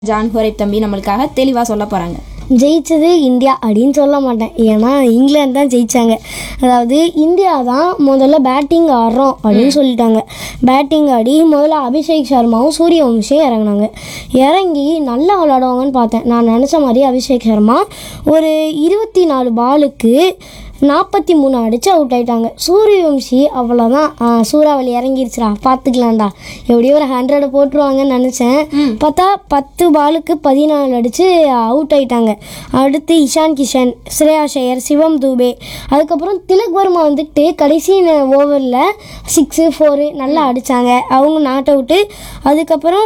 John Horeb தம்பி நம்மளுக்காக தெளிவாக சொல்ல போகிறாங்க ஜெயிச்சது இந்தியா அப்படின்னு சொல்ல மாட்டேன் ஏன்னா இங்கிலாந்து தான் ஜெயிச்சாங்க அதாவது இந்தியா தான் முதல்ல பேட்டிங் ஆடுறோம் அப்படின்னு சொல்லிட்டாங்க பேட்டிங் ஆடி முதல்ல அபிஷேக் சர்மாவும் சூரியவம்சியும் இறங்குனாங்க இறங்கி நல்லா விளாடுவாங்கன்னு பார்த்தேன் நான் நினச்ச மாதிரி அபிஷேக் சர்மா ஒரு இருபத்தி நாலு பாலுக்கு நாற்பத்தி மூணு அடித்து அவுட் ஆயிட்டாங்க சூரியவம்சி அவ்வளோதான் ஆ, சூறாவளி இறங்கிருச்சுடா பார்த்துக்கலாம்டா எப்படியோ ஒரு ஹண்ட்ரட் போட்டுருவாங்கன்னு நினச்சேன் பார்த்தா பத்து பாலுக்கு பதினாலு அடித்து அவுட் ஆயிட்டாங்க அடுத்து இஷான் கிஷன் ஸ்ரேயா ஷையர் சிவம் தூபே அதுக்கப்புறம் திலக் வர்மா வந்துட்டு கடைசி ஓவரில் சிக்ஸு ஃபோரு நல்லா அடித்தாங்க அவங்க நாட் அவுட்டு அதுக்கப்புறம்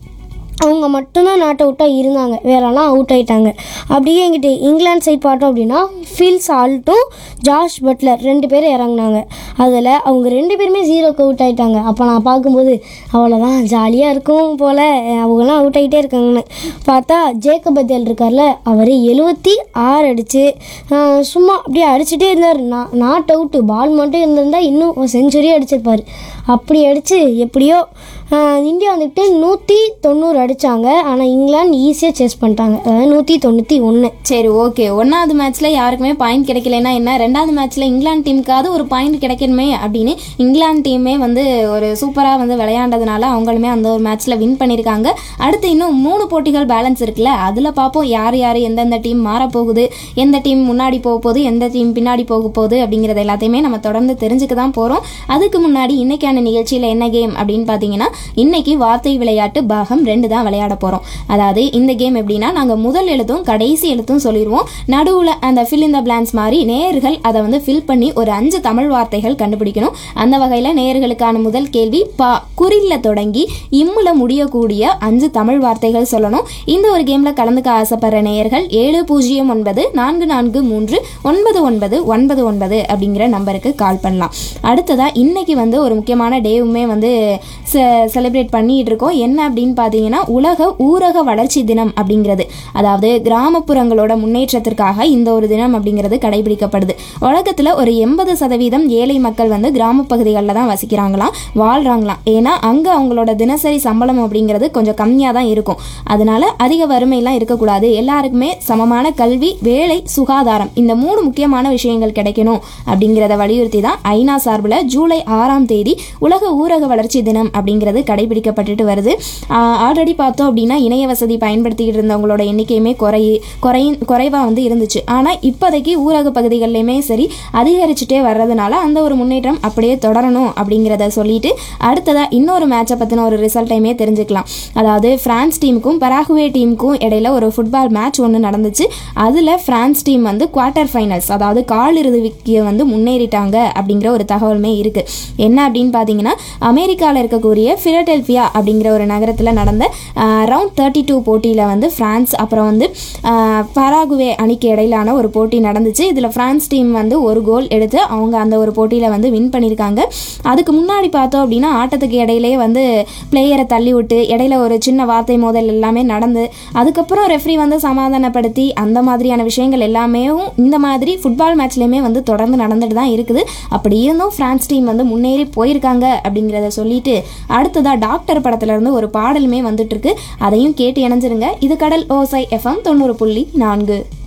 அவங்க மட்டும்தான் நாட் அவுட்டாக இருந்தாங்க வேறெல்லாம் அவுட் ஆயிட்டாங்க அப்படியே எங்கிட்ட இங்கிலாந்து சைட் பார்த்தோம் அப்படின்னா ஃபில் சால்ட்டும் ஜாஷ் பட்லர் ரெண்டு பேரும் இறங்குனாங்க அதில் அவங்க ரெண்டு பேருமே ஜீரோக்கு அவுட் ஆயிட்டாங்க அப்போ நான் பார்க்கும்போது அவ்வளோதான் ஜாலியாக இருக்கும் போல் அவங்களாம் அவுட் ஆகிட்டே இருக்காங்கன்னு பார்த்தா ஜேக்கப் பத்தியல் இருக்கார்ல அவர் எழுபத்தி ஆறு அடித்து சும்மா அப்படியே அடிச்சுட்டே இருந்தார் நான் நாட் அவுட்டு பால் மட்டும் இருந்திருந்தா இன்னும் செஞ்சுரி அடிச்சிருப்பார் அப்படி அடித்து எப்படியோ ஆஹ் இந்தியா வந்துட்டு நூற்றி தொண்ணூறு அடித்தாங்க ஆனால் இங்கிலாந்து ஈஸியாக சேஸ் பண்ணிட்டாங்க அதாவது நூற்றி தொண்ணூற்றி ஒன்று சரி ஓகே ஒன்றாவது மேட்ச்சில் யாருக்குமே பாயிண்ட் கிடைக்கலனா என்ன ரெண்டாவது மேட்ச்சில் இங்கிலாந்து டீமுக்காவது ஒரு பாயிண்ட் கிடைக்கணுமே அப்படின்னு இங்கிலாந்து டீமே வந்து ஒரு சூப்பராக வந்து விளையாண்டதுனால அவங்களுமே அந்த ஒரு மேட்ச்சில் வின் பண்ணியிருக்காங்க அடுத்து இன்னும் மூணு போட்டிகள் பேலன்ஸ் இருக்குல்ல அதில் பார்ப்போம் யார் யார் எந்தெந்த டீம் மாறப்போகுது எந்த டீம் முன்னாடி போக போகுது எந்த டீம் பின்னாடி போக போகுது அப்படிங்கிறது எல்லாத்தையுமே நம்ம தொடர்ந்து தெரிஞ்சுக்க தான் போகிறோம் அதுக்கு முன்னாடி இன்னைக்கான நிகழ்ச்சியில் என்ன கேம் அப்படின்னு பார்த்தீங்கன்னா இன்னைக்கு வார்த்தை விளையாட்டு பாகம் ரெண்டு தான் விளையாட போகிறோம் அதாவது இந்த கேம் எப்படின்னா நாங்கள் முதல் எழுத்தும் கடைசி எழுத்தும் சொல்லிடுவோம் நடுவில் அந்த ஃபில் இந்த பிளான்ஸ் மாதிரி நேயர்கள் அதை வந்து ஃபில் பண்ணி ஒரு அஞ்சு தமிழ் வார்த்தைகள் கண்டுபிடிக்கணும் அந்த வகையில் நேயர்களுக்கான முதல் கேள்வி பா குறில்ல தொடங்கி இம்முல முடியக்கூடிய அஞ்சு தமிழ் வார்த்தைகள் சொல்லணும் இந்த ஒரு கேமில் கலந்துக்க ஆசைப்படுற நேயர்கள் ஏழு பூஜ்ஜியம் ஒன்பது நான்கு நான்கு மூன்று ஒன்பது ஒன்பது ஒன்பது ஒன்பது அப்படிங்கிற நம்பருக்கு கால் பண்ணலாம் அடுத்ததாக இன்னைக்கு வந்து ஒரு முக்கியமான டேவுமே வந்து செலிப்ரேட் பண்ணிட்டு இருக்கோம் என்ன அப்படின்னு பார்த்தீங்கன்னா உலக ஊரக வளர்ச்சி தினம் அப்படிங்கிறது அதாவது கிராமப்புறங்களோட முன்னேற்றத்திற்காக இந்த ஒரு தினம் அப்படிங்கிறது கடைபிடிக்கப்படுது உலகத்தில் ஒரு எண்பது சதவீதம் ஏழை மக்கள் வந்து கிராம பகுதிகளில் தான் வசிக்கிறாங்களாம் வாழ்றாங்களாம் ஏன்னா அங்கே அவங்களோட தினசரி சம்பளம் அப்படிங்கிறது கொஞ்சம் கம்மியாக தான் இருக்கும் அதனால அதிக வறுமையெல்லாம் இருக்கக்கூடாது எல்லாருக்குமே சமமான கல்வி வேலை சுகாதாரம் இந்த மூணு முக்கியமான விஷயங்கள் கிடைக்கணும் அப்படிங்கிறத வலியுறுத்தி தான் ஐநா சார்பில் ஜூலை ஆறாம் தேதி உலக ஊரக வளர்ச்சி தினம் அப்படிங்கிறது கடைபிடிக்கப்பட்டுட்டு வருது ஆல்ரெடி பார்த்தோம் அப்படின்னா இணைய வசதி பயன்படுத்திக்கிட்டு இருந்தவங்களோட எண்ணிக்கையுமே குறை குறை குறைவாக வந்து இருந்துச்சு ஆனால் இப்போதைக்கு ஊரக பகுதிகளிலுமே சரி அதிகரிச்சுட்டே வர்றதுனால அந்த ஒரு முன்னேற்றம் அப்படியே தொடரணும் அப்படிங்கிறத சொல்லிட்டு அடுத்ததாக இன்னொரு மேட்சை பற்றின ஒரு ரிசல்ட்டையுமே தெரிஞ்சுக்கலாம் அதாவது பிரான்ஸ் டீமுக்கும் பராகுவே டீமுக்கும் இடையில ஒரு ஃபுட்பால் மேட்ச் ஒன்று நடந்துச்சு அதில் பிரான்ஸ் டீம் வந்து குவார்ட்டர் ஃபைனல்ஸ் அதாவது காலிறுதிக்கு வந்து முன்னேறிட்டாங்க அப்படிங்கிற ஒரு தகவலுமே இருக்குது என்ன அப்படின்னு பார்த்தீங்கன்னா அமெரிக்காவில் இருக்கக்கூடிய ஃபிலடெல்ஃபியா அப்படிங்கிற ஒரு நகரத்தில் நடந்த ரவுண்ட் தேர்ட்டி டூ போட்டியில் வந்து பிரான்ஸ் அப்புறம் வந்து ஆஹ், பராகுவே அணிக்கு இடையிலான ஒரு போட்டி நடந்துச்சு இதில் பிரான்ஸ் டீம் வந்து ஒரு கோல் எடுத்து அவங்க அந்த ஒரு போட்டியில் வந்து வின் பண்ணியிருக்காங்க அதுக்கு முன்னாடி பார்த்தோம் அப்படின்னா ஆட்டத்துக்கு இடையிலேயே வந்து பிளேயரை தள்ளி விட்டு இடையில ஒரு சின்ன வார்த்தை மோதல் எல்லாமே நடந்து அதுக்கப்புறம் ரெஃப்ரி வந்து சமாதானப்படுத்தி அந்த மாதிரியான விஷயங்கள் எல்லாமே இந்த மாதிரி ஃபுட்பால் மேட்ச்லேயுமே வந்து தொடர்ந்து நடந்துட்டு தான் இருக்குது அப்படி இருந்தும் பிரான்ஸ் டீம் வந்து முன்னேறி போயிருக்காங்க அப்படிங்கிறத சொல்லிட்டு அடுத்ததா டாக்டர் படத்துல இருந்து ஒரு பாடலுமே வந்துட்டு இருக்கு அதையும் கேட்டு இணைஞ்சிருங்க இது கடல் ஓசை எஃப்எம் தொண்ணூறு புள்ளி நான்கு